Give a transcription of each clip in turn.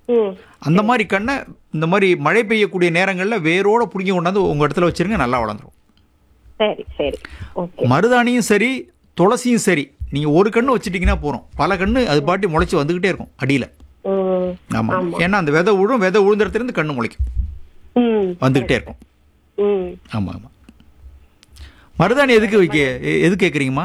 ம் அந்த மாதிரி கண்ணை இந்த மாதிரி மழை பெய்யக்கூடிய நேரங்களில் வேரோட பிடிங்கி கொண்டாந்து உங்கள் இடத்துல வச்சிருங்க நல்லா வளர்ந்துரும் சரி சரி ஓகே மருதாணியும் சரி துளசியும் சரி நீங்கள் ஒரு கண்ணு வச்சிட்டிங்கன்னா போகிறோம் பல கண்ணு அது பாட்டி முளைச்சி வந்துக்கிட்டே இருக்கும் அடியில் ம் ஆமாம் ஏன்னா அந்த விதை விழும் விதை விழுந்துறதுலேருந்து கண்ணு முளைக்கும் ம் வந்துக்கிட்டே இருக்கும் ம் ஆமாம் ஆமாம் மருதாணி எதுக்கு வைக்க எ- எது கேட்குறீங்கம்மா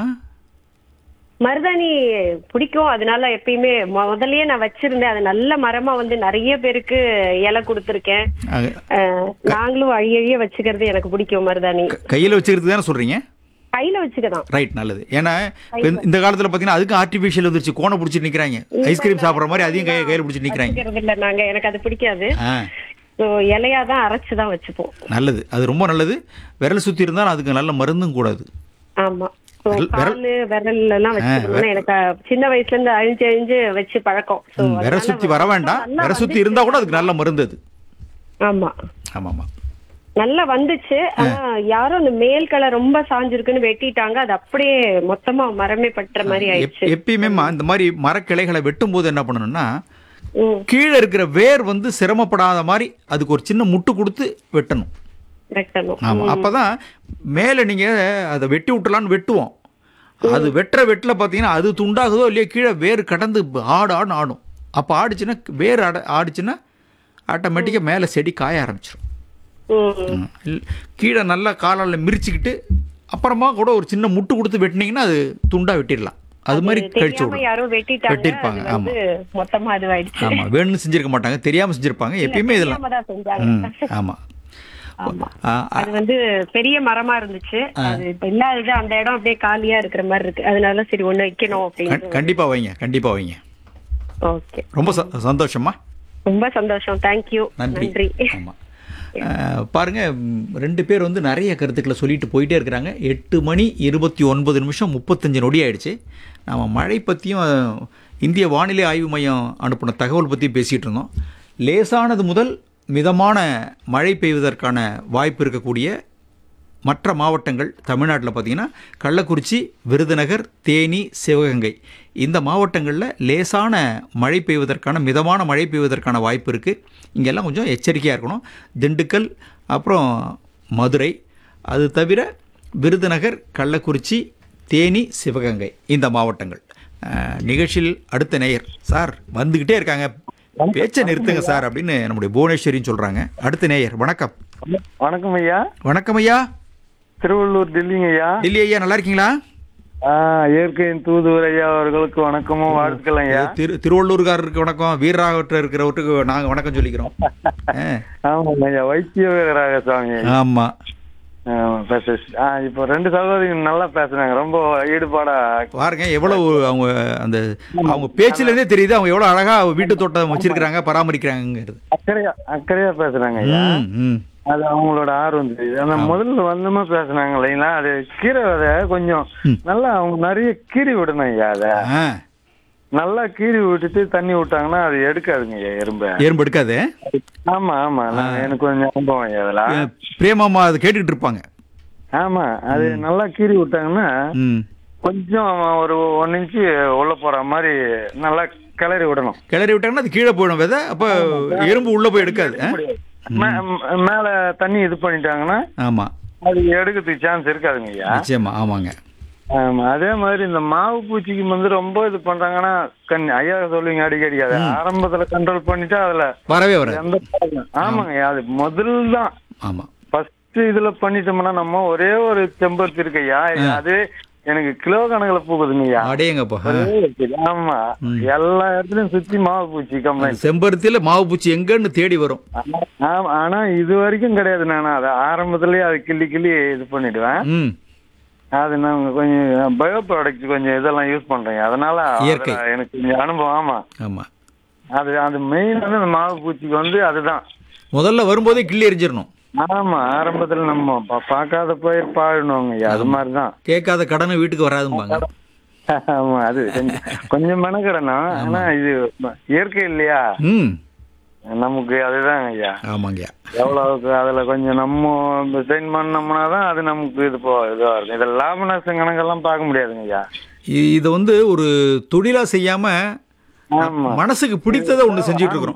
மருதாணி பிடிக்கும் அதனால எப்பயுமே மொ- முதல்லயே நான் வச்சிருந்தேன் அது நல்ல மரமா வந்து நிறைய பேருக்கு இலை கொடுத்துருக்கேன் அஹ், நாங்களும் அழிய அழிய வச்சுக்கிறது எனக்கு பிடிக்கும் மருதாணி கையில் வச்சுக்கிறது தானே சொல்கிறீங்க கையில வச்சுக்கலாம் ரைட் நல்லது ஏன்னா இப்ப இந்த- இந்த காலத்தில் பார்த்தீங்கன்னா அதுக்கும் ஆர்டிஃபிஷியல் வந்துருச்சு கோணை பிடிச்சிட்டு நிற்கிறாங்க ஐஸ்கிரீம் சாப்பிட்ற மாதிரி அதையும் கையை கையில் பிடிச்சிட்டு நிற்கிறாங்க வச்சுக்கிறது இல்ல நாங்க எனக்கு அது பிடிக்காது ஆ ஸோ இலையா தான் அரைச்சு தான் வச்சுப்போம் நல்லது அது ரொம்ப நல்லது விரல் சுற்றி இருந்தால் அதுக்கு நல்ல மருந்தும் கூடாது ஆமா So, விரல்- விரல்- காலு விரல் எல்லாம் வச்சுக்கணும்னா எனக்கு அஹ், சின்ன வயசுல இருந்து அழிஞ்சு அழிஞ்சு வச்சு பழக்கம் So, ம், விரல் அதனால சுற்றி வர வேண்டாம் நல்லா விரல் சுற்றி இருந்தால் கூட அதுக்கு நல்ல மருந்து அது ஆமா ஆமாம் ஆமாம் நல்லா வந்துச்சு ஆனா யாரும் அந்த மேல் கலர் ரொம்ப சாஞ்சிருக்குன்னு வெட்டிட்டாங்க அது அப்படியே மொத்தமா மரமே பட்டுற மாதிரி ஆயிடுச்சு எப்பயுமேம்மா இந்த மாதிரி மரக்கிளைகளை வெட்டும்போது என்ன பண்ணணும்னா ம் கீழே இருக்கிற வேர் வந்து சிரமப்படாத மாதிரி அதுக்கு ஒரு சின்ன முட்டு கொடுத்து வெட்டணும் வெட்டணும் ஆமாம் அப்போ தான் மேலே நீங்கள் அதை வெட்டி விட்டலான்னு வெட்டுவோம் அது வெட்டுற வெட்டில் பார்த்தீங்கன்னா அது துண்டாகுதோ இல்லையோ கீழே வேர் கடந்து ஆடு ஆடுன்னு ஆடும் அப்போ ஆடுச்சுன்னா வேர் ஆட ஆடுச்சுன்னா ஆட்டோமேட்டிக்காக மேலே செடி காய ஆரம்பிச்சிடும் ம் கீழே நல்லா காலால் மிரிச்சுக்கிட்டு அப்புறமா கூட ஒரு சின்ன முட்டு கொடுத்து வெட்டினீங்கன்னா அது துண்டாக வெட்டிடலாம் அது மாதிரி கழிச்சு தெரியாம விடும் யாரோ வெட்டிட்டாங்க வெட்டியிருப்பாங்க, அது வந்து மொத்தமா அதுவாயிடுச்சு ஆமாம் வேணும்னு செஞ்சிருக்க மாட்டாங்க தெரியாமல் செஞ்சிருப்பாங்க எப்பயுமே இதெல்லாம் தெரியாம தான் செஞ்சாங்க ம் ஆமாம் ஆமா அது வந்து பெரிய மரமா இருந்துச்சு அது இப்ப இல்லாதது அந்த இடம் அப்படியே காலியா இருக்கிற மாதிரி இருக்கு அதனால சரி ஒண்ணு வைக்கணும் அப்படின்னு கண்டிப்பாக வைங்க கண்டிப்பாக வைங்க ஓகே ரொம்ப ச- சந்தோஷமா ரொம்ப சந்தோஷம் தேங்க்யூ நன்றி நன்றி ஆமாம் பாருங்க ம், ரெண்டு பேர் வந்து நிறைய கருத்துக்களை சொல்லிட்டு போயிட்டே இருக்கிறாங்க எட்டு மணி இருபத்தி ஒன்பது நிமிஷம் முப்பத்தஞ்சு நொடி ஆயிடுச்சு நம்ம மழை பற்றியும் இந்திய வானிலை ஆய்வு மையம் அனுப்பின தகவல் பற்றி பேசிகிட்டு இருந்தோம் லேசானது முதல் மிதமான மழை பெய்வதற்கான வாய்ப்பு இருக்கக்கூடிய மற்ற மாவட்டங்கள் தமிழ்நாட்டில் பார்த்தீங்கன்னா கள்ளக்குறிச்சி விருதுநகர் தேனி சிவகங்கை இந்த மாவட்டங்களில் லேசான மழை பெய்வதற்கான மிதமான மழை பெய்வதற்கான வாய்ப்பு இருக்குது இங்கெல்லாம் கொஞ்சம் எச்சரிக்கையாக இருக்கணும் திண்டுக்கல் அப்புறம் மதுரை அது தவிர விருதுநகர் கள்ளக்குறிச்சி தேனி சிவகங்கை இந்த மாவட்டங்கள் அஹ், நிகழ்ச்சியில் அடுத்த நேயர் சார் வந்துக்கிட்டே இருக்காங்க பேச்சை நிறுத்துங்க சார் அப்படின்னு நம்முடைய புவனேஸ்வரின்னு சொல்கிறாங்க அடுத்த நேயர் வணக்கம் வணக்கம் ஐயா வணக்கம் ஐயா திருவள்ளூர் டெல்லிங்க ஐயா டெல்லி ஐயா நல்லா இருக்கீங்களா ஆ, இயற்கையின் தூதுவர் ஐயா அவர்களுக்கு வணக்கமும் வாழ்த்துக்கள் ஐயா திரு திருவள்ளூர்காரருக்கு வணக்கம் வீரராகவற்ற இருக்கிறவருக்கு நாங்கள் வணக்கம் சொல்லிக்கிறோம் ஆ, ஆமாங்க ஐயா வைத்திய வீரராக சுவாமி ஐயா. ஆமா ஆமா, பேச ஆ இப்போ ரெண்டு சகோதரிங்க நல்லா பேசுனாங்க ரொம்ப ஈடுபாடா பாருங்க எவ்வளவு அவங்க அந்த அவங்க பேச்சுல இருந்தே தெரியுது அவங்க எவ்வளவு அழகா வீட்டு தோட்டம் வச்சிருக்கிறாங்க பராமரிக்கிறாங்கிறது அக்கறையா அக்கறையா பேசுறாங்க ஐயா ம், ம். அது அவங்களோட ஆர்வம் தெரியுது அந்த முதல்ல வந்தமா பேசுனாங்க இல்லைங்களா அது கீரை விதை கொஞ்சம் நல்லா அவங்க நிறைய கீறி விடணும் ஐயா அதை ஆ, நல்லா கீறி விட்டுட்டு தண்ணி விட்டாங்கன்னா அது எடுக்காதுங்க ஐயா எறும்பை எறும்பு எடுக்காது ஆமா ஆமா நான் எனக்கு கொஞ்சம் அனுபவம் ஐயா அதெல்லாம் ஏ, பிரேமாமா அது கேட்டுக்கிட்டு இருப்பாங்க ஆமா அது நல்லா கீறி விட்டாங்கன்னா ம் கொஞ்சம் ஒரு ஒன் இன்ச்சு உள்ள போற மாதிரி நல்லா கிளறி விடணும் கிளறி விட்டாங்கன்னா அது கீழே போயிடும் விதை அப்போ எறும்பு உள்ள போய் எடுக்காது ஆ? மே- ம், மேல தண்ணி இது பண்ணிட்டாங்கன்னா ஆமா அது எடுக்கிறதுக்கு சான்ஸ் இருக்காதுங்க ஐயா நிச்சயமா ஆமாங்க ஆமா அதே மாதிரி இந்த மாவு பூச்சிக்கு வந்து ரொம்ப இது பண்றாங்கன்னா கண் ஐயா சொல்லுவீங்க அடிக்கடி அதை ஆரம்பத்துல கண்ட்ரோல் பண்ணிட்டா அதுல வரவே வராது எந்த problem- ஆமாங்க ஐயா அது முதல் தான் ஆமா ஃபர்ஸ்ட் இதுல பண்ணிட்டோம்னா நம்ம ஒரே ஒரு செம்பருத்தி இருக்கு ஐயா அது எனக்கு கிலோ கணக்குல பூக்குதுங்க ஐயா அடேங்கப்பா ஆ. ஒரே ஒரு செடி. ஆமா எல்லா இடத்துலயும் சுத்தி மாவு பூச்சி கம்ப்ளைண்ட் செம்பருத்தியில மாவு பூச்சி எங்கன்னு தேடி வரும் ஆமா ஆனா இது வரைக்கும் கிடையாது நான் அதை ஆரம்பத்திலேயே அது கிள்ளி கிள்ளி இது பண்ணிடுவேன் ம் அது நாங்க கொஞ்சம் பயோ ப்ராடக்ட் கொஞ்சம் இதெல்லாம் யூஸ் பண்றேன் அதனால இயற்கை. அதுல எனக்கு கொஞ்சம் அனுபவம் ஆமா ஆமா அது அது மெயின் வந்து அந்த மாவு பூச்சிக்கு வந்து அதுதான் முதல்ல வரும்போதே கிள்ளி எரிஞ்சிடணும் ஆமா ஆரம்பத்துல நம்ம பா- பார்க்காத பயிர் பாழணுங்க ஐயா அது மாதிரிதான் கேட்காத கடனை வீட்டுக்கு வராதும்பாங்க ஆமா அது கொஞ்சம் கொஞ்சம் மெனக்கிடணும் ஆனா இது இயற்கை இல்லையா ம் நமக்கு அதுதான் ஐயா ஆமாங்கய்யா எவ்வளவுக்கு அதுல கொஞ்சம் நம்ம சைன் பண்ணோம்னா தான் அது நமக்கு இது போ இதுவா இருக்கும் இதில் லாப நஷ்டம் கணக்கெல்லாம் பார்க்க முடியாதுங்க ஐயா இ- இதை வந்து ஒரு தொழிலா செய்யாம ஆமா மனசுக்கு பிடித்ததை ஒன்று செஞ்சுட்டு இருக்கிறோம்